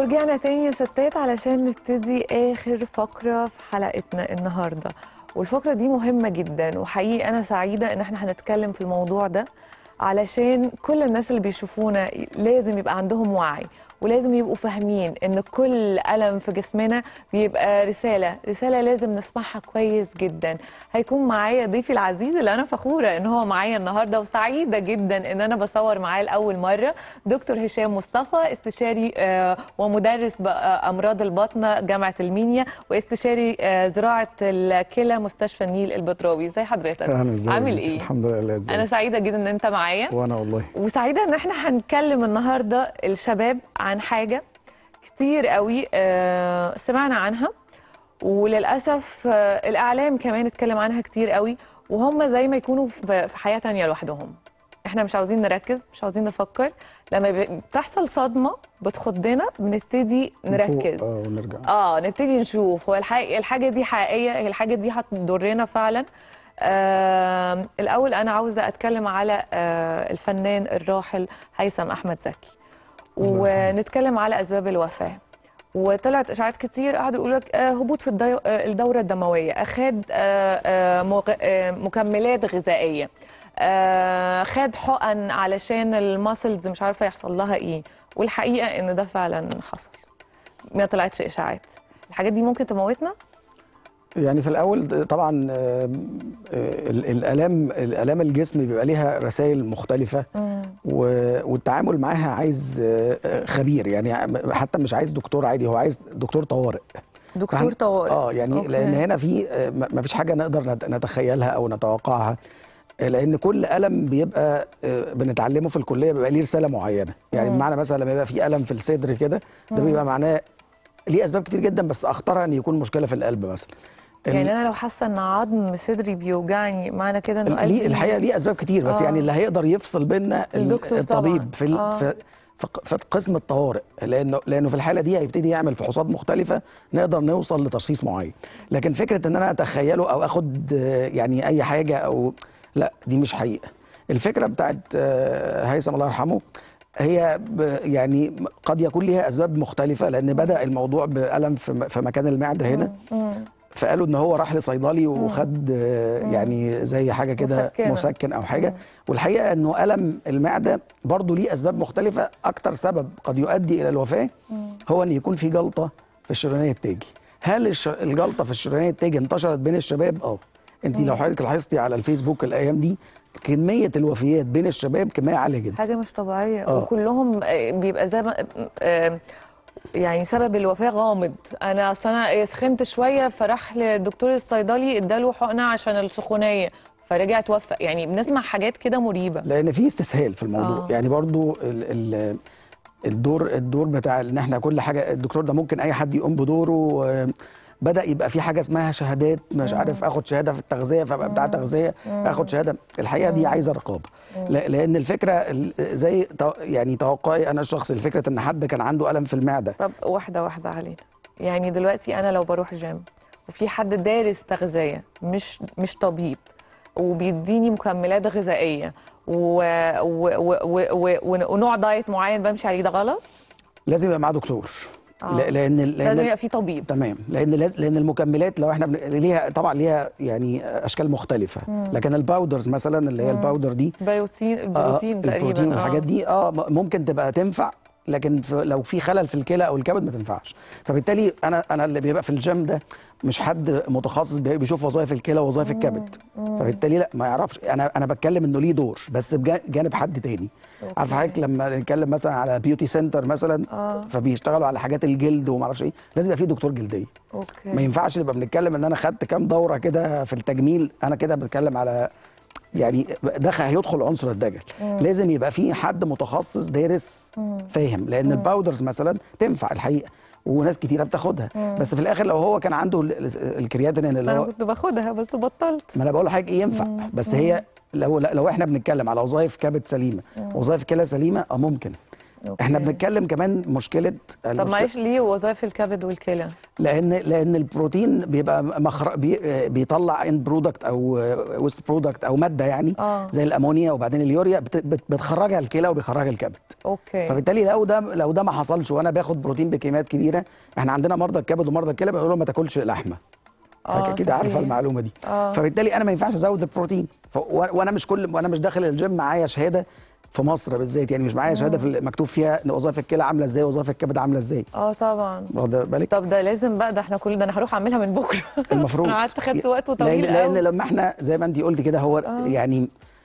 ورجعنا تاني يا ستات علشان نبتدي آخر فقرة في حلقتنا النهاردة والفقرة دي مهمة جدا وحقيقي أنا سعيدة إن احنا هنتكلم في الموضوع ده علشان كل الناس اللي بيشوفونا لازم يبقى عندهم وعي ولازم يبقوا فاهمين ان كل ألم في جسمنا بيبقى رسالة رسالة لازم نسمعها كويس جدا هيكون معايا ضيفي العزيز اللي انا فخورة ان هو معايا النهاردة وسعيدة جدا ان انا بصور معاه لأول مرة دكتور هشام مصطفى استشاري آه، ومدرس بأمراض الباطنة جامعة المنيا واستشاري آه، زراعة الكلى مستشفى النيل البتراوي ازي حضرتك اهلا ازيك عامل ايه الحمد لله ازيك انا سعيدة جدا ان انت معايا وانا والله وسعيدة ان احنا هنتكلم النهاردة الشباب عن حاجة كتير قوي آه، سمعنا عنها وللأسف آه، الإعلام كمان اتكلم عنها كتير قوي وهم زي ما يكونوا في في حياة تانية لوحدهم احنا مش عاوزين نركز مش عاوزين نفكر لما ب- بتحصل صدمة بتخضنا بنبتدي نركز نفوق، اه ونرجع اه نبتدي نشوف هو الحاجة, الحاجة دي حقيقية هي الحاجة دي هتضرنا فعلا آه الأول أنا عاوزة أتكلم على آه الفنان الراحل هيثم أحمد زكي الله يرحمه. ونتكلم على أسباب الوفاة وطلعت اشاعات كتير قعدوا يقولوا لك آه هبوط في الدي... آه الدوره الدمويه اخد آه آه مغ... آه مكملات غذائيه آه خد حقن علشان الماسلز مش عارفه يحصل لها ايه والحقيقه ان ده فعلا حصل ما طلعتش اشاعات الحاجات دي ممكن تموتنا يعني في الاول طبعا آه، آه، ال- الالام الالام الجسم بيبقى ليها رسائل مختلفه و- والتعامل معاها عايز آه، آه، خبير يعني حتى مش عايز دكتور عادي هو عايز دكتور طوارئ دكتور فهن- طوارئ اه يعني أوكي. لان هنا في آه، ما ما فيش حاجه نقدر نت- نتخيلها او نتوقعها آه، لان كل الم بيبقى آه، بنتعلمه في الكليه بيبقى ليه رساله معينه يعني بمعنى مثلا لما يبقى في الم في الصدر كده ده بيبقى معناه ليه اسباب كتير جدا بس اخطرها ان يكون مشكله في القلب مثلا ال- يعني انا لو حاسه ان عظم صدري بيوجعني معنى كده انه ليه قلبي الحقيقه ليه اسباب كتير بس آه. يعني اللي هيقدر يفصل بينا ال- الدكتور الطبيب طبعاً. في ال- آه. في في ق- في قسم الطوارئ لانه لانه في الحاله دي هيبتدي يعمل فحوصات مختلفه نقدر نوصل لتشخيص معين لكن فكره ان انا اتخيله او اخد آه، يعني اي حاجه او لا دي مش حقيقه الفكره بتاعت آه، هيثم الله يرحمه هي ب- يعني قد يكون ليها اسباب مختلفه لان بدا الموضوع بالم في م- في مكان المعده هنا فقالوا ان هو راح لصيدلي وخد آه، يعني زي حاجه كده مسكنة. مسكن او حاجه والحقيقه انه الم المعده برضه ليه اسباب مختلفه اكتر سبب قد يؤدي الى الوفاه هو ان يكون في جلطه في الشريانيه التاجي هل الش- الجلطه في الشريانيه التاجي انتشرت بين الشباب اه انت لو حضرتك لاحظتي على الفيسبوك الايام دي كميه الوفيات بين الشباب كميه عاليه جدا حاجه مش طبيعيه آه. وكلهم آه، بيبقى زي ما آه، يعني سبب الوفاه غامض انا اصل انا سخنت شويه فراح للدكتور الصيدلي اداله حقنه عشان السخونيه فرجع توفى يعني بنسمع حاجات كده مريبه لان في استسهال في الموضوع آه. آه. يعني برضو ال ال الدور الدور بتاع ان احنا كل حاجه الدكتور ده ممكن اي حد يقوم بدوره آه، بدا يبقى في حاجه اسمها شهادات مش عارف اخد شهاده في التغذيه فابقى بتاع تغذيه اخد شهاده الحقيقه دي عايزه رقابه لا- لان الفكره ال- زي تو- يعني توقعي انا الشخصي الفكره ان حد كان عنده الم في المعده طب واحده واحده علينا يعني دلوقتي انا لو بروح جيم وفي حد دارس تغذيه مش مش طبيب وبيديني مكملات غذائيه و... و... و... و... و... ونوع دايت معين بمشي عليه ده غلط لازم يبقى معاه دكتور آه. لا- لان لان لازم يبقى في طبيب تمام لان لاز... لان المكملات لو احنا بن... ليها طبعا ليها يعني اشكال مختلفه لكن الباودرز مثلا اللي هي الباودر دي بيوتين البروتين آه تقريبا البروتين آه. والحاجات دي اه م- ممكن تبقى تنفع لكن في لو في خلل في الكلى او الكبد ما تنفعش فبالتالي انا انا اللي بيبقى في الجيم ده مش حد متخصص بي- بيشوف وظائف الكلى ووظائف الكبد فبالتالي لا ما يعرفش انا انا بتكلم انه ليه دور بس بجانب حد تاني عارف حضرتك لما نتكلم مثلا على بيوتي سنتر مثلا آه. فبيشتغلوا على حاجات الجلد وما اعرفش ايه لازم يبقى في دكتور جلديه ما اوكي ينفعش نبقى بنتكلم ان انا خدت كام دوره كده في التجميل انا كده بتكلم على يعني ده هيدخل عنصر الدجل لازم يبقى في حد متخصص دارس فاهم لان الباودرز مثلا تنفع الحقيقه وناس كتيره بتاخدها بس في الاخر لو هو كان عنده ال- ال- الكرياتينين بس اللي انا هو كنت باخدها بس بطلت ما انا بقول لحضرتك ايه ينفع بس هي لو لو احنا بنتكلم على وظائف كبد سليمه وظائف كلى سليمه اه ممكن أوكي. احنا بنتكلم كمان مشكله طب المشكلة- معلش ليه وظائف الكبد والكلى لان لان البروتين بيبقى مخرج بي بيطلع اند برودكت او ويست برودكت او ماده يعني آه. زي الامونيا وبعدين اليوريا بت- بت- بتخرجها الكلى وبيخرجها الكبد اوكي فبالتالي لو ده لو ده ما حصلش وانا باخد بروتين بكميات كبيره احنا عندنا مرضى الكبد ومرضى الكلى بنقول لهم ما تاكلش لحمه آه، اكيد عارفه صحيح. المعلومه دي آه. فبالتالي انا ما ينفعش ازود البروتين ف... و- وانا مش كل وانا مش داخل الجيم معايا شهاده في مصر بالذات يعني مش معايا شهاده في ال- مكتوب فيها إن وظائف الكلى عامله ازاي وظائف الكبد عامله ازاي اه طبعا واخد بالك طب ده لازم بقى ده احنا كل ده انا هروح اعملها من بكره المفروض انا قعدت خدت وقت لان, طويل لأن قوي لما احنا زي ما انت قلت كده هو يعني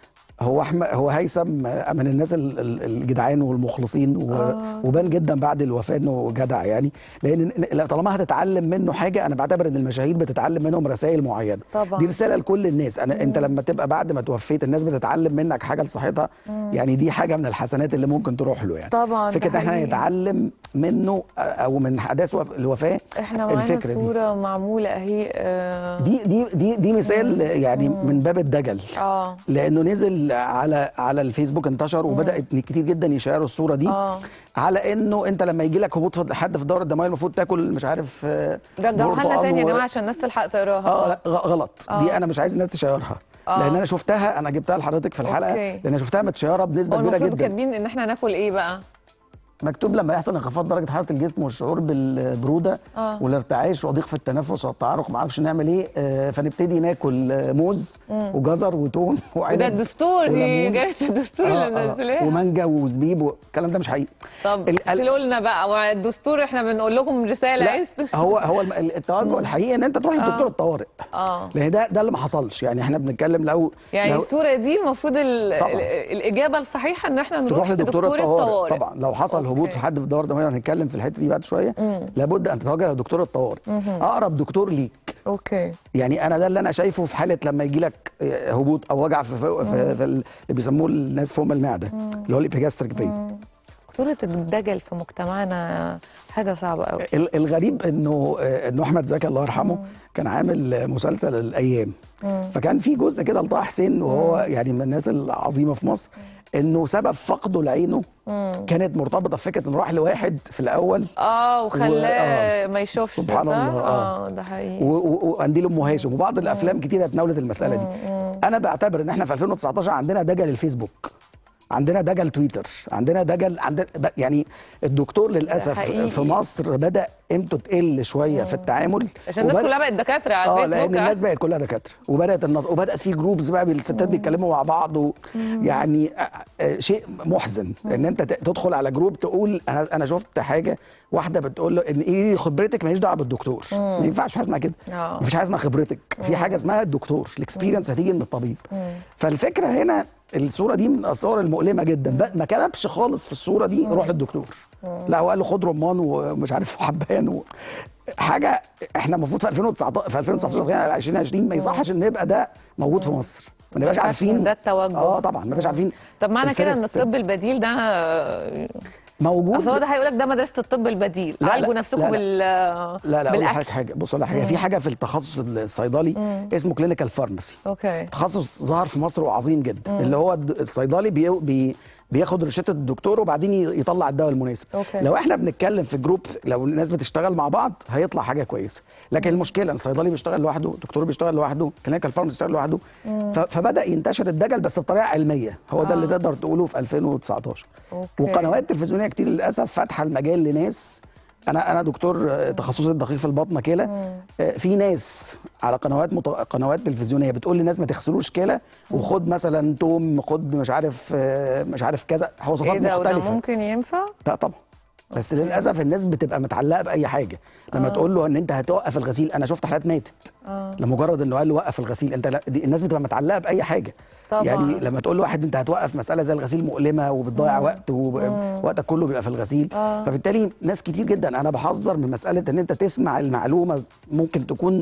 هو احمد هو هيثم من الناس ال- ال- الجدعان والمخلصين و- آه. وبان جدا بعد الوفاه انه جدع يعني لان لا- طالما هتتعلم منه حاجه انا بعتبر ان المشاهير بتتعلم منهم رسائل معينه طبعا. دي رساله لكل الناس انا انت لما تبقى بعد ما توفيت الناس بتتعلم منك حاجه لصحتها يعني دي حاجه من الحسنات اللي ممكن تروح له يعني طبعا، ده فكره احنا حقيقي. نتعلم منه او من احداث وف- الوفاه احنا معانا الفكره دي صوره معموله اهي اه دي دي دي دي مثال يعني من باب الدجل اه لانه نزل على على الفيسبوك انتشر وبدات كتير جدا يشيروا الصوره دي آه. على انه انت لما يجي لك هبوط في حد في الدوره الدمويه المفروض تاكل مش عارف آه، رجعوها لنا برتقال تاني يا و- جماعه عشان الناس تلحق تقراها اه لا غ- غلط آه. دي انا مش عايز الناس تشيرها آه. لان انا شفتها انا جبتها لحضرتك في الحلقه أوكي. لان انا شفتها متشيره بنسبه هو كبيره المفروض جدا كاتبين ان احنا هناكل ايه بقى مكتوب لما يحصل انخفاض درجه حراره الجسم والشعور بالبروده آه. والارتعاش وضيق في التنفس والتعرق ما اعرفش نعمل ايه آه، فنبتدي ناكل آه، موز وجزر وتوم وعنب وده الدستور دي وليمون. جايه الدستور آه، اللي آه، منزلاه ومانجا وزبيب والكلام ده مش حقيقي طب ال- ال- شيلوا لنا بقى والدستور احنا بنقول لكم رساله لا عايز هو هو الم- التوجه الحقيقي ان انت تروح لدكتور الطوارئ اه لان ده ده اللي ما حصلش يعني احنا بنتكلم لو يعني لو الصوره دي المفروض ال- طبعاً. ال- الاجابه الصحيحه ان احنا نروح تروح لدكتور لدكتور الطوارئ, الطوارئ طبعا لو حصل هبوط أوكي. في حد في الدوره الدمويه هنتكلم في الحته دي بعد شويه لابد ان تتوجه لدكتور الطوارئ اقرب دكتور ليك اوكي يعني انا ده اللي انا شايفه في حاله لما يجي لك هبوط او وجع في, في, في, في اللي بيسموه الناس فوم المعده اللي هو الابيجاستريك بين خطوره الدجل في مجتمعنا حاجه صعبه قوي ال- الغريب انه انه احمد زكي الله يرحمه كان عامل مسلسل الايام فكان في جزء كده لطه حسين وهو يعني من الناس العظيمه في مصر انه سبب فقده لعينه كانت مرتبطه بفكره انه راح لواحد في الاول اه وخلاه آه. ما يشوفش ده سبحان صح؟ الله، آه. اه ده حقيقي و- و- وقنديل ام هاشم وبعض الافلام كتيره اتناولت المساله دي انا بعتبر ان احنا في 2019 عندنا دجل الفيسبوك عندنا دجل تويتر عندنا دجل عندنا ب- يعني الدكتور للاسف حقيقي. في مصر بدا قيمته تقل شويه في التعامل عشان الناس وبدأ- كلها بقت دكاتره على اه الفيسبوك لان آه. الناس بقت كلها دكاتره وبدات النص وبدات في جروبز بقى الستات بيتكلموا مع بعض و... يعني آه، آه، شيء محزن ان انت ت- تدخل على جروب تقول انا انا شفت حاجه واحده بتقول له ان ايه خبرتك ماليش دعوه بالدكتور ما ينفعش حاجه اسمها كده آه. مفيش حاجه اسمها خبرتك في حاجه اسمها الدكتور الاكسبيرينس هتيجي من الطبيب فالفكره هنا الصوره دي من الصور المؤلمه جدا بقى ما كتبش خالص في الصوره دي روح للدكتور لا هو قال له خد رمان ومش عارف وحبان و... حاجه احنا المفروض في 2019 في 2019 داخلين على 2020 ما يصحش ان يبقى ده موجود في مصر ما نبقاش ينفعش عارفين إن ده التوجه. اه طبعا ما نبقاش عارفين طب معنى كده ان الفيرست الطب البديل ده آه، موجود اصل هو ده هيقول لك ده مدرسه الطب البديل لا، لا، عالجوا نفسكم لا، لا. بال لا لا اقول بالاكل لحضرتك حاجه بص اقول لك حاجه في حاجه في التخصص الصيدلي اسمه كلينيكال فارماسي اوكي تخصص ظهر في مصر وعظيم جدا اللي هو الد- الصيدلي بي بي بياخد روشته الدكتور وبعدين ي- يطلع الدواء المناسب أوكي. لو احنا بنتكلم في جروب لو الناس بتشتغل مع بعض هيطلع حاجه كويسه لكن المشكله ان الصيدلي بيشتغل لوحده الدكتور بيشتغل لوحده كلينيكال فارماسي بيشتغل لوحده ف- فبدا ينتشر الدجل بس بطريقه علميه هو ده اللي تقدر تقوله في 2019 أوكي. وقنوات تلفزيونيه كتير للاسف فاتحه المجال لناس انا انا دكتور آه، تخصصي الدقيق في البطنه كلى آه، في ناس على قنوات مت... قنوات تلفزيونيه بتقول للناس ما تغسلوش كلى وخد مثلا توم خد مش عارف آه، مش عارف كذا وصفات ايه ده وده مختلفه ممكن ينفع لا طبعا بس للاسف الناس بتبقى متعلقه باي حاجه لما تقول له ان انت هتوقف الغسيل انا شفت حالات ماتت لمجرد انه قال له وقف الغسيل انت لا دي الناس بتبقى متعلقه باي حاجه طبعاً. يعني لما تقول لواحد انت هتوقف مساله زي الغسيل مؤلمه وبتضيع وقت ووقتك كله بيبقى في الغسيل آه. فبالتالي ناس كتير جدا انا بحذر من مساله ان انت تسمع المعلومه ممكن تكون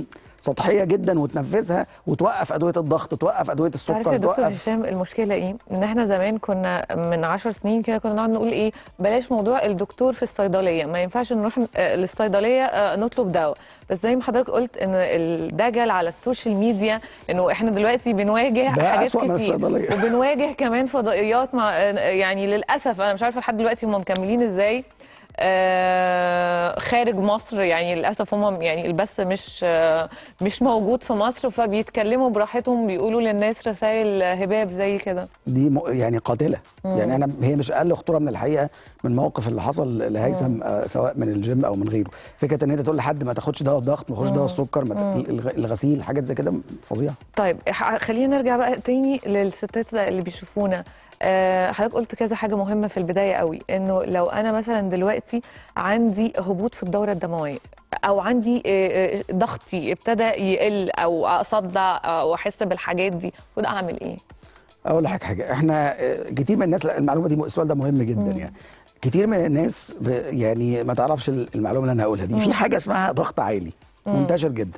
سطحيه جدا وتنفذها وتوقف ادويه الضغط توقف ادويه تعرف يا السكر دكتور توقف هشام المشكله ايه ان احنا زمان كنا من عشر سنين كده كنا نقعد نقول ايه بلاش موضوع الدكتور في الصيدليه ما ينفعش نروح آه، للصيدليه آه، نطلب دواء بس زي ما حضرتك قلت ان الدجل على السوشيال ميديا انه احنا دلوقتي بنواجه ده حاجات أسوأ من كتير الصيدلية. وبنواجه كمان فضائيات مع آه، يعني للاسف انا مش عارفه لحد دلوقتي هم مكملين ازاي آه، خارج مصر يعني للاسف هم يعني البث مش آه، مش موجود في مصر فبيتكلموا براحتهم بيقولوا للناس رسائل هباب زي كده دي م... يعني قاتله يعني انا هي مش اقل خطوره من الحقيقه من الموقف اللي حصل لهيثم آه سواء من الجيم او من غيره فكره ان انت تقول لحد ما تاخدش دواء الضغط ما تاخدش دواء السكر ما ت... الغ- الغسيل حاجات زي كده فظيعه طيب ح- خلينا نرجع بقى تاني للستات اللي بيشوفونا آه، حضرتك قلت كذا حاجة مهمة في البداية قوي انه لو انا مثلا دلوقتي عندي هبوط في الدورة الدموية او عندي آه، آه، ضغطي ابتدى يقل او اصدع او احس بالحاجات دي وده اعمل ايه؟ اقول لك حاجه احنا آه، كتير من الناس لا، المعلومه دي السؤال ده مهم جدا يعني كتير من الناس ب... يعني ما تعرفش المعلومه اللي انا هقولها دي في حاجه اسمها ضغط عالي منتشر جدا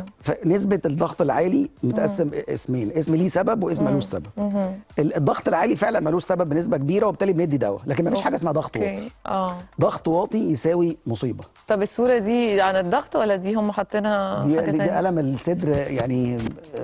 فنسبه الضغط العالي متقسم اسمين اسم ليه سبب واسم ملوش سبب ال- الضغط العالي فعلا ملوش سبب بنسبه كبيره وبالتالي بندي دواء لكن ما فيش حاجه اسمها ضغط واطي اوكي اه ضغط واطي يساوي مصيبه طب الصورة دي عن الضغط ولا دي هم حاطينها دي, حاجة دي, دي تانية؟ الم الصدر يعني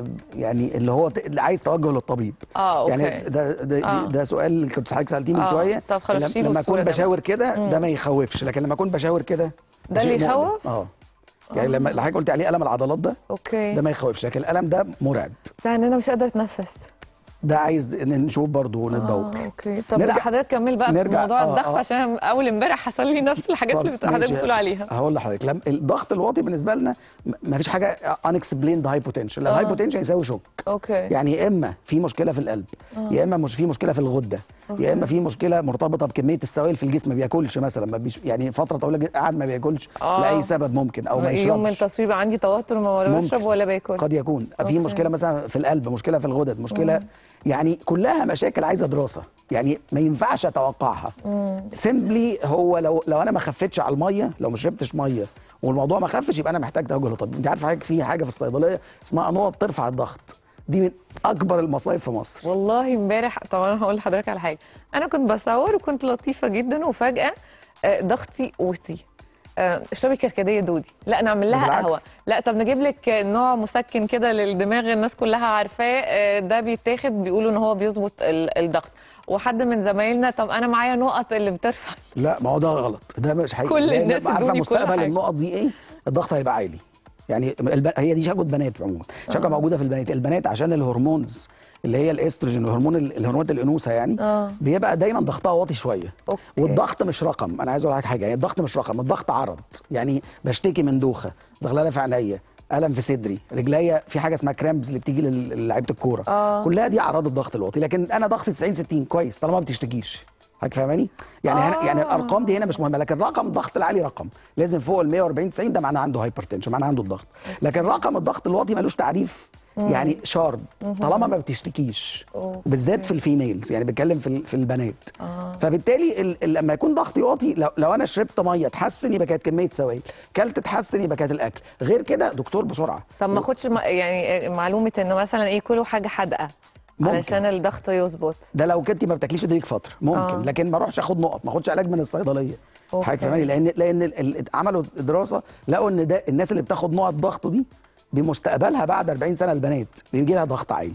يعني اللي هو ت- اللي عايز توجه للطبيب اه اوكي يعني ده ده, آه. ده, ده سؤال كنت حضرتك سالتيه من آه. شويه طب خلاص لما- شيلوا لما الصورة اكون ده. بشاور كده ده ما يخوفش لكن لما اكون بشاور كده ده شيء اللي مؤلم. يخوف؟ اه يعني لما اللي حضرتك قلت عليه الم العضلات ده اوكي ده ما يخوفش لكن الالم ده مرعب ده ان انا مش قادرة اتنفس ده عايز إن نشوف برضه وندور اه اوكي طب نرجع- لا حضرتك كمل بقى نرجع- موضوع آه، الضغط آه. عشان اول امبارح حصل لي نفس الحاجات اللي بت- حضرتك ماشي. بتقول عليها هقول لحضرتك لما الضغط الواطي بالنسبه لنا ما فيش حاجه unexplained hypotension الهايبوتنشن يساوي شوك اوكي يعني يا اما في مشكله في القلب يا اما مش في مشكله في الغده يا اما في مشكله مرتبطه بكميه السوائل في الجسم ما بياكلش مثلا ما بيش يعني فتره طويله جدا قاعد ما بياكلش آه. لاي سبب ممكن او ما يوم يشربش التصوير عندي توتر ما ولا ممكن. بشرب ولا باكل قد يكون في أوكي. مشكله مثلا في القلب مشكله في الغدد مشكله يعني كلها مشاكل عايزه دراسه يعني ما ينفعش اتوقعها سيمبلي هو لو لو انا ما خفتش على الميه لو ما شربتش ميه والموضوع ما خفش يبقى انا محتاج توجه لطبيب انت عارف حاجه في حاجه في الصيدليه اسمها نقط ترفع الضغط دي من اكبر المصايب في مصر والله امبارح طبعا هقول لحضرتك على حاجه انا كنت بصور وكنت لطيفه جدا وفجاه آه، ضغطي وطي آه، اشربي كركديه دودي لا نعمل لها بالعكس. قهوه لا طب نجيب لك نوع مسكن كده للدماغ الناس كلها عارفاه آه، ده بيتاخد بيقولوا ان هو بيظبط ال- الضغط وحد من زمايلنا طب انا معايا نقط اللي بترفع لا ما هو ده غلط ده مش حقيقي كل لأن الناس عارفه ادوني كل مستقبل حاجة. النقط دي ايه الضغط هيبقى عالي يعني الب... هي دي شكوى بنات عموما شكوى موجوده في البنات البنات عشان الهرمونز اللي هي الاستروجين وهرمون ال- الهرمونات الانوثه يعني آه. بيبقى دايما ضغطها واطي شويه أوكي. والضغط مش رقم انا عايز اقول لك حاجه يعني الضغط مش رقم الضغط عرض يعني بشتكي من دوخه زغلله في عينيا الم في صدري رجليا في حاجه اسمها كرامبز اللي بتيجي لل- للعيبه الكوره آه. كلها دي اعراض الضغط الواطي لكن انا ضغطي 90 60 كويس طالما ما بتشتكيش حضرتك فاهماني؟ يعني آه. هنا يعني الارقام دي هنا مش مهمه لكن رقم الضغط العالي رقم لازم فوق ال 140 90 ده معناه عنده هايبرتنشن معناه عنده الضغط لكن رقم الضغط الواطي ملوش تعريف يعني شارب طالما ما بتشتكيش أوكي. بالذات في الفيميلز يعني بتكلم في ال- في البنات فبالتالي ال- ال- لما يكون ضغطي واطي لو, لو انا شربت ميه تحسن يبقى كانت كميه سوائل كلت تحسن يبقى كانت الاكل غير كده دكتور بسرعه طب ما اخدش م- يعني معلومه انه مثلا ايه كلوا حاجه حادقه ممكن. علشان الضغط يظبط ده لو كنت ما بتاكليش ديك فتره ممكن آه. آه. لكن ما اروحش اخد نقط ما اخدش علاج من الصيدليه أوكي. حضرتك فاهماني لان لان ال- ال- عملوا دراسه لقوا ان ده الناس اللي بتاخد نقط ضغط دي بمستقبلها بعد 40 سنه البنات بيجي لها ضغط عالي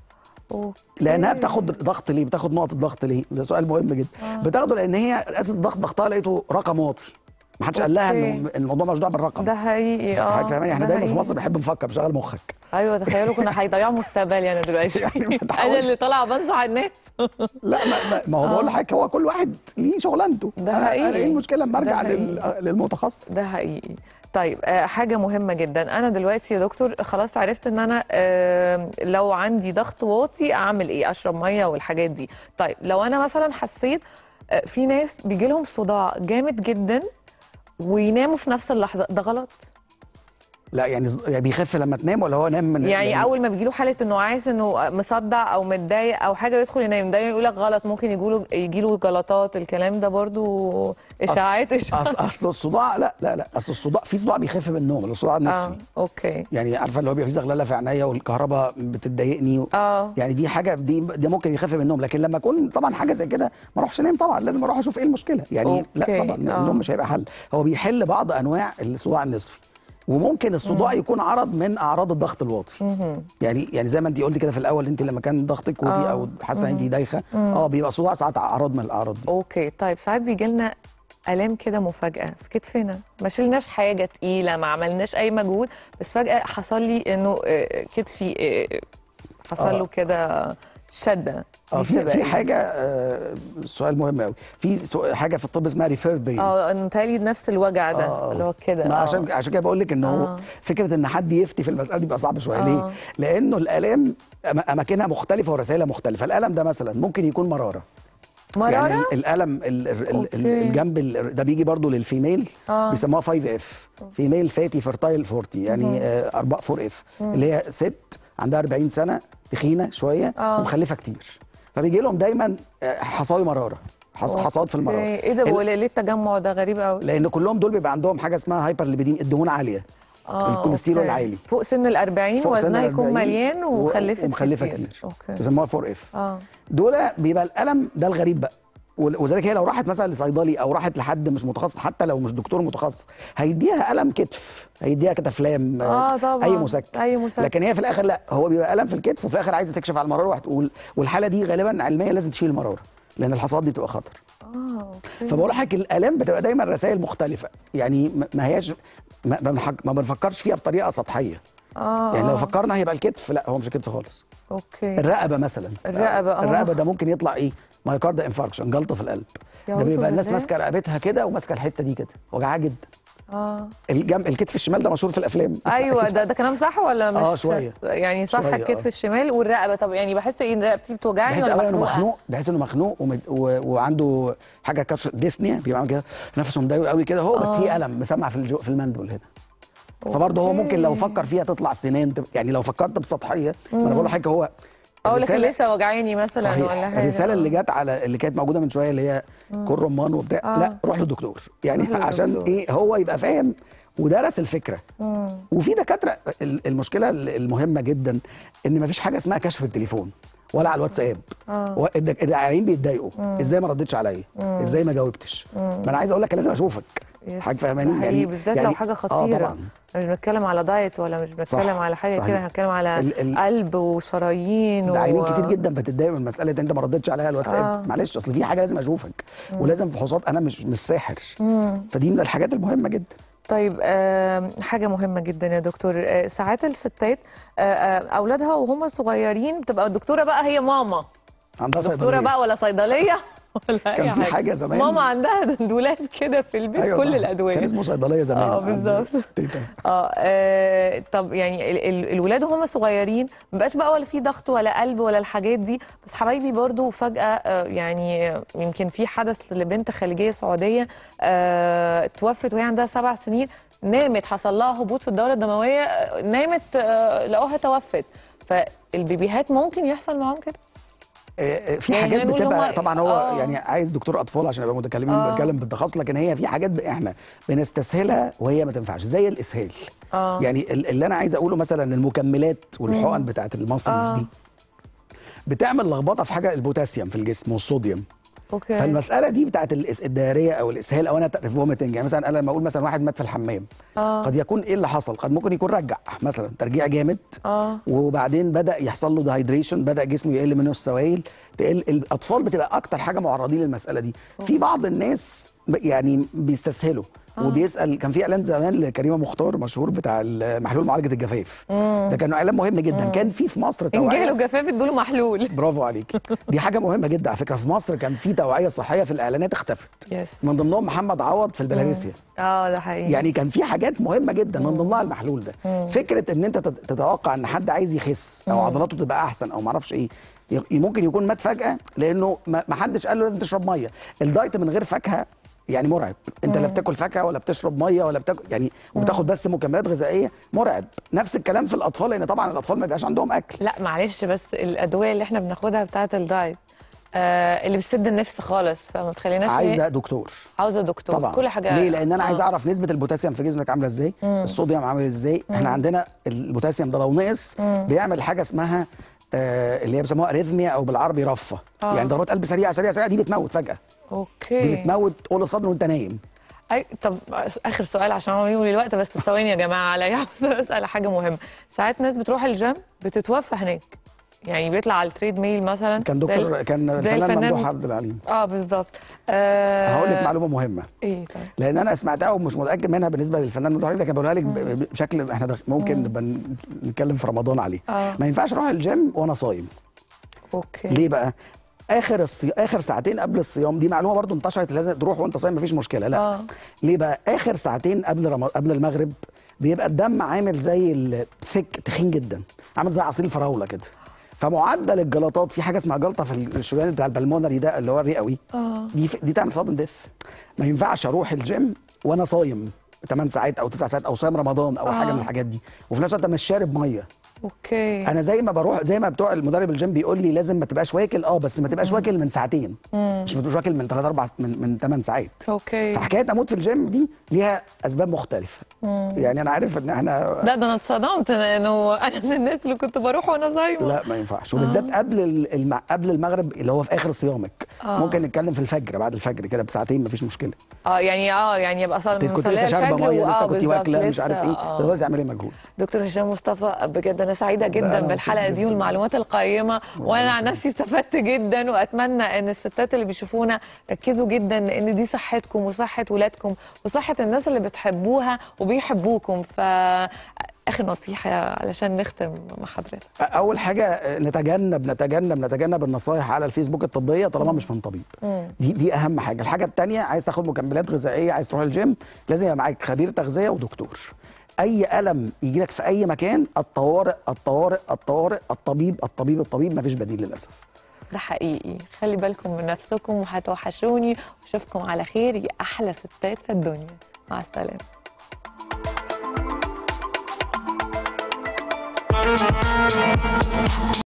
أوكي. لانها بتاخد ضغط ليه بتاخد نقط الضغط ليه ده سؤال مهم جدا آه. بتاخده لان هي قاست الضغط ضغطها لقيته رقم واطي ما حدش قال لها أوكي. انه الموضوع ملوش دعوه بالرقم ده حقيقي اه حضرتك فاهماني احنا ده دايما في حقيقي. مصر بنحب نفكر بشغل مخك ايوه تخيلوا كنا هيضيعوا مستقبلي انا دلوقتي يعني ما انا تحاولش. اللي طالعه بنصح الناس لا ما, ما, ما هو بقول لحضرتك هو كل واحد ليه شغلانته ده أنا- حقيقي. انا ايه المشكله لما ده ارجع حقيقي. لل- للمتخصص ده حقيقي طيب آه، حاجة مهمة جدا أنا دلوقتي يا دكتور خلاص عرفت إن أنا آه، لو عندي ضغط واطي أعمل إيه أشرب مية والحاجات دي طيب لو أنا مثلا حسيت آه، في ناس بيجي لهم صداع جامد جدا ويناموا في نفس اللحظة ده غلط لا يعني ز- يعني بيخف لما تنام ولا هو نام من يعني اول ما بيجيله حاله انه عايز انه مصدع او متضايق او حاجه يدخل ينام دايما يقول لك غلط ممكن يجيله يجيله جلطات الكلام ده برضو اشاعات اشاعات اصل اصل الصداع لا لا لا اصل الصداع في صداع بيخف من النوم الصداع اه النصفي اوكي يعني عارفه اللي هو بيبقى في زغلله في عينيا والكهرباء بتضايقني و... اه يعني دي حاجه دي ده ممكن يخفف من النوم لكن لما اكون طبعا حاجه زي كده ما اروحش انام طبعا لازم اروح اشوف ايه المشكله يعني لا أوكي، طبعا آه. النوم مش هيبقى حل هو بيحل بعض انواع الصداع النصفي وممكن الصداع يكون عرض من اعراض الضغط الواطي يعني يعني زي ما انت قلتي كده في الاول انت لما كان ضغطك واطي آه. او حاسه ان انت دايخه اه بيبقى صداع ساعات اعراض من الاعراض دي اوكي طيب ساعات بيجي لنا الام كده مفاجاه في كتفنا ما شلناش حاجه تقيله ما عملناش اي مجهود بس فجاه حصل لي انه آه، كتفي آه، حصل له آه. كده شده اه دي في بتبقى في إيه؟ حاجه آه سؤال مهم قوي في سو- حاجه في الطب اسمها ريفير بين اه انه متهيألي نفس الوجع ده آه. اللي هو كده ما آه. عشان عشان كده بقول لك ان هو آه. فكره ان حد يفتي في المساله دي بيبقى صعب شويه آه. ليه؟ لانه الالام أما- اماكنها مختلفه ورسائلها مختلفه الالم ده مثلا ممكن يكون مراره مراره يعني ال- الالم ال- ال- ال- أوكي. الجنب ال- ده بيجي برضو للفيميل آه. بيسموها 5 اف فيميل فاتي فيرتايل 40 يعني 4 4 اف اللي هي ست عندها 40 سنه تخينه شويه آه. ومخلفه كتير فبيجي لهم دايما آه، حصاوي مراره حص- حصاد في المراره أوكي. ايه ده ال- بقول ليه التجمع ده غريب قوي لان كلهم دول بيبقى عندهم حاجه اسمها هايبر ليبيدين الدهون عاليه الكوليسترول أوكي. العالي فوق سن ال 40 فوق سن وزنها يكون 40 مليان و- وخلفت ومخلفه كتير. كتير اوكي بيسموها 4 اف اه دول بيبقى الالم ده الغريب بقى ول- وذلك هي لو راحت مثلا لصيدلي او راحت لحد مش متخصص حتى لو مش دكتور متخصص هيديها الم كتف هيديها كتافلام اه طبعا اي مسكن اي مسكن لكن هي في الاخر لا هو بيبقى الم في الكتف وفي الاخر عايزه تكشف على المراره وهتقول والحاله دي غالبا علميا لازم تشيل المراره لان الحصوات دي بتبقى خطر اه اوكي فبقول لحضرتك الالام بتبقى دايما رسائل مختلفه يعني ما- ما هياش ما, ما بنحك- ما بنفكرش فيها بطريقه سطحيه اه يعني لو آه. فكرنا هيبقى الكتف لا هو مش الكتف خالص اوكي الرقبه مثلا الرقبة، آه. الرقبه ده ممكن يطلع ايه مايكارد انفاركشن جلطه في القلب يا ده أعوذ بيبقى الناس بالله. ماسكه رقبتها كده وماسكه الحته دي كده وجعها جدا اه الجنب الكتف الشمال ده مشهور في الافلام ايوه ده ده كلام صح ولا مش آه، شوية. يعني صح شوية، الكتف آه. الشمال والرقبه طب يعني بحس ايه إن رقبتي بتوجعني بحس ولا اولا انه مخنوقه مخنوق بحس انه مخنوق ومد... و... وعنده حاجه كاتش ديسنيا بيبقى عامل كده نفسه مضايق قوي كده هو بس آه. في الم مسمع في الجو... في المندل هنا فبرضه هو ممكن لو فكر فيها تطلع سنان تب... يعني لو فكرت بسطحيه ما انا بقول لحضرتك هو اه لكن الرسالة- لسه وجعاني مثلا صحيح ولا حاجه الرساله اللي جت على اللي كانت موجوده من شويه اللي هي كل رمان وبتاع آه. لا روح للدكتور يعني روح عشان للدكتور. ايه هو يبقى فاهم ودرس الفكره وفي دكاتره ال- المشكله المهمه جدا ان مفيش حاجه اسمها كشف التليفون ولا على الواتساب آه. و- الدك- العيانين بيتضايقوا ازاي ما ردتش عليا ازاي ما جاوبتش ما انا عايز اقول لك لازم اشوفك يس، حاجه ده فاهماني حقيقي، بالذات لو حاجه اه خطيره طبعا مش بنتكلم على دايت ولا مش بنتكلم صح، على حاجه صحيح. كده بنتكلم على ال- ال- قلب وشرايين ده و... عيانين كتير جدا بتتضايق من مساله انت ما ردتش عليا على الواتساب آه. معلش اصل في حاجه لازم اشوفك ولازم فحوصات انا مش مش ساحر فدي من الحاجات المهمه جدا طيب آم، حاجة مهمة جدا يا دكتور آه، ساعات الستات آه، آه، أولادها وهم صغيرين بتبقى الدكتورة بقى هي ماما عندها دكتورة صيدليه بقى ولا صيدلية ولا أي كان في حاجة زمان- ماما عندها دولاب كده في البيت أيوة كل صح. الأدوية كان اسمه صيدليه زمان اه عند بالظبط تيتا. اه آه، طب يعني ال- ال- الولاد وهم صغيرين مبقاش بقى ولا في ضغط ولا قلب ولا الحاجات دي بس حبايبي برضو فجأة آه، يعني يمكن في حدث لبنت خليجية سعودية آه، توفت وهي عندها سبع سنين نامت حصل لها هبوط في الدورة الدموية آه، نامت آه، لقوها توفت فالبيبيهات ممكن يحصل معاهم كده آه، في يعني حاجات هنقول بتبقى هما- طبعا هو آه. يعني عايز دكتور اطفال عشان يبقى متكلمين آه. بنتكلم بالتخصص لكن هي في حاجات ب- احنا بنستسهلها وهي ما تنفعش زي الاسهال آه. يعني ال- اللي انا عايز اقوله مثلا المكملات والحقن بتاعت المصلز آه. دي بتعمل لخبطه في حاجه البوتاسيوم في الجسم والصوديوم اوكي فالمساله دي بتاعت الإس- الدهريه او الاسهال او انا فوميتنج يعني مثلا انا لما اقول مثلا واحد مات في الحمام آه. قد يكون ايه اللي حصل قد ممكن يكون رجع مثلا ترجيع جامد اه وبعدين بدا يحصل له دهيدريشن بدا جسمه يقل منه السوائل تقل الاطفال بتبقى اكتر حاجه معرضين للمساله دي في بعض الناس ب- يعني بيستسهلوا وبيسال كان في اعلان زمان لكريمه مختار مشهور بتاع محلول معالجه الجفاف ده كان اعلان مهم جدا كان في في مصر ان توعيه جاله جفاف ادوله محلول برافو عليك دي حاجه مهمه جدا على فكره في مصر كان في توعيه صحيه في الاعلانات اختفت يس من ضمنهم محمد عوض في البلاريسيا اه ده حقيقي يعني كان في حاجات مهمه جدا من ضمنها المحلول ده فكره ان انت تت- تتوقع ان حد عايز يخس او عضلاته تبقى احسن او ما اعرفش ايه ي- ممكن يكون مات فجاه لانه ما ما حدش قال له لازم تشرب ميه الدايت من غير فاكهه يعني مرعب انت لا بتاكل فاكهه ولا بتشرب ميه ولا بتاكل يعني وبتاخد بس مكملات غذائيه مرعب نفس الكلام في الاطفال لان طبعا الاطفال ما بيبقاش عندهم اكل لا معلش بس الادويه اللي احنا بناخدها بتاعه الدايت آه اللي بتسد النفس خالص فما تخليناش عايزه إيه؟ دكتور عاوزه دكتور طبعا كل حاجه ليه لان انا آه. عايز اعرف نسبه البوتاسيوم في جسمك عامله ازاي الصوديوم عامل ازاي احنا عندنا البوتاسيوم ده لو نقص بيعمل حاجه اسمها آه اللي هي بيسموها اريثميا او بالعربي رفه آه. يعني ضربات قلب سريعه سريعه سريعه دي بتموت فجاه اوكي دي بتموت قول الصدر وانت نايم أي طب اخر سؤال عشان هو يقول الوقت بس ثواني يا جماعه عليا عاوزه اسال حاجه مهمه ساعات ناس بتروح الجيم بتتوفى هناك يعني بيطلع على التريد ميل مثلا كان زي دكتور ال- كان زي الفنان الفنان- ممدوح عبد العليم اه بالظبط آه هقول لك معلومه مهمه ايه طيب لان انا سمعتها ومش متاكد منها بالنسبه للفنان ممدوح عبد لكن بقولها لك ب- بشكل احنا دخ- ممكن نبقى نتكلم في رمضان عليه آه. ما ينفعش اروح الجيم وانا صايم اوكي ليه بقى اخر الصي... اخر ساعتين قبل الصيام دي معلومه برضو انتشرت لازم تروح وانت صايم مفيش مشكله لا آه. ليه بقى اخر ساعتين قبل رم... قبل المغرب بيبقى الدم عامل زي الثك تخين جدا عامل زي عصير الفراوله كده فمعدل الجلطات في حاجه اسمها جلطه في الشريان بتاع البلمونري ده اللي هو الرئوي اه دي ف... دي تعمل صدمه ديث ما ينفعش اروح الجيم وانا صايم 8 ساعات او 9 ساعات او صايم رمضان او آه. حاجه من الحاجات دي وفي نفس الوقت مش شارب ميه اوكي انا زي ما بروح زي ما بتوع المدرب الجيم بيقول لي لازم ما تبقاش واكل اه بس ما تبقاش واكل من ساعتين مش ما تبقاش واكل من 3 4 من من 8 ساعات اوكي فحكايه اموت في الجيم دي ليها اسباب مختلفه يعني انا عارف ان احنا لا ده انا اتصدمت انه انا من الناس اللي كنت بروح وانا صايمه لا ما ينفعش وبالذات قبل ال- الم... قبل المغرب اللي هو في اخر صيامك آه. ممكن نتكلم في الفجر بعد الفجر كده بساعتين مفيش مشكله اه يعني اه يعني يبقى صار كنت لسه شاربه ميه لسه كنت واكله مش عارف ايه آه. دلوقتي تعملي مجهود دكتور هشام مصطفى بجد انا سعيده جدا أنا بالحلقه مبسوط دي جداً. والمعلومات القيمه وانا عن نفسي استفدت جدا واتمنى ان الستات اللي بيشوفونا ركزوا جدا لان دي صحتكم وصحه ولادكم وصحه الناس اللي بتحبوها وبيحبوكم ف اخر نصيحه علشان نختم مع حضرتك اول حاجه نتجنب نتجنب نتجنب النصايح على الفيسبوك الطبيه طالما مش من طبيب دي دي اهم حاجه الحاجه الثانيه عايز تاخد مكملات غذائيه عايز تروح الجيم لازم يبقى معاك خبير تغذيه ودكتور اي الم يجي لك في اي مكان الطوارئ الطوارئ الطوارئ الطبيب الطبيب الطبيب مفيش بديل للاسف ده حقيقي خلي بالكم من نفسكم وهتوحشوني واشوفكم على خير يا احلى ستات في الدنيا مع السلامه